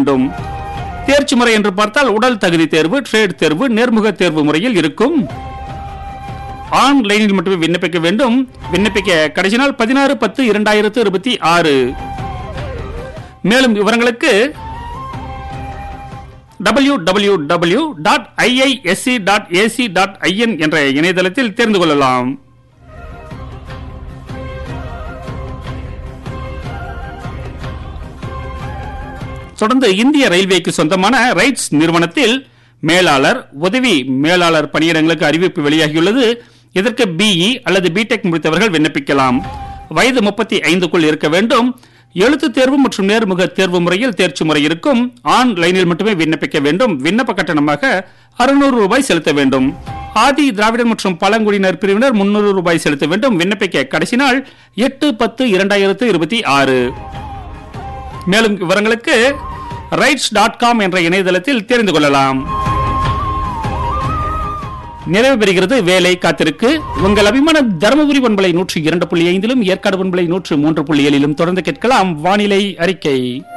வேண்டும் தேர்ச்சி முறை என்று பார்த்தால் உடல் தகுதி தேர்வு ட்ரேட் தேர்வு நேர்முக தேர்வு முறையில் இருக்கும் ஆன்லைனில் மட்டுமே விண்ணப்பிக்க வேண்டும் விண்ணப்பிக்க கடைசி நாள் பதினாறு பத்து இரண்டாயிரத்து இருபத்தி ஆறு மேலும் விவரங்களுக்கு W W W dot IISC dot AC dot IN என்ற இணையதளத்தில் தெரிந்து கொள்ளலாம் தொடர்ந்து இந்திய ரயில்வேக்கு சொந்தமான ரைட்ஸ் நிறுவனத்தில் மேலாளர் உதவி மேலாளர் பணியிடங்களுக்கு அறிவிப்பு வெளியாகியுள்ளது இதற்கு பிஇ அல்லது பிடெக் முடித்தவர்கள் விண்ணப்பிக்கலாம் வயது முப்பத்தி ஐந்துக்குள் இருக்க வேண்டும் எழுத்து தேர்வு மற்றும் நேர்முக தேர்வு முறையில் தேர்ச்சி முறை இருக்கும் ஆன்லைனில் மட்டுமே விண்ணப்பிக்க வேண்டும் விண்ணப்ப கட்டணமாக அறுநூறு ரூபாய் செலுத்த வேண்டும் ஆதி திராவிடர் மற்றும் பழங்குடியினர் பிரிவினர் முன்னூறு ரூபாய் செலுத்த வேண்டும் விண்ணப்பிக்க கடைசி நாள் எட்டு பத்து இரண்டாயிரத்து இருபத்தி ஆறு மேலும் விவரங்களுக்கு ரைட்ஸ் டாட் காம் என்ற இணையதளத்தில் தெரிந்து கொள்ளலாம் நிறைவு பெறுகிறது வேலை காத்திருக்கு உங்கள் அபிமான தருமபுரி பண்பலை நூற்றி இரண்டு புள்ளி ஐந்திலும் ஏற்காடு பண்பலை நூற்று மூன்று புள்ளி ஏழிலும் தொடர்ந்து கேட்கலாம் வானிலை அறிக்கை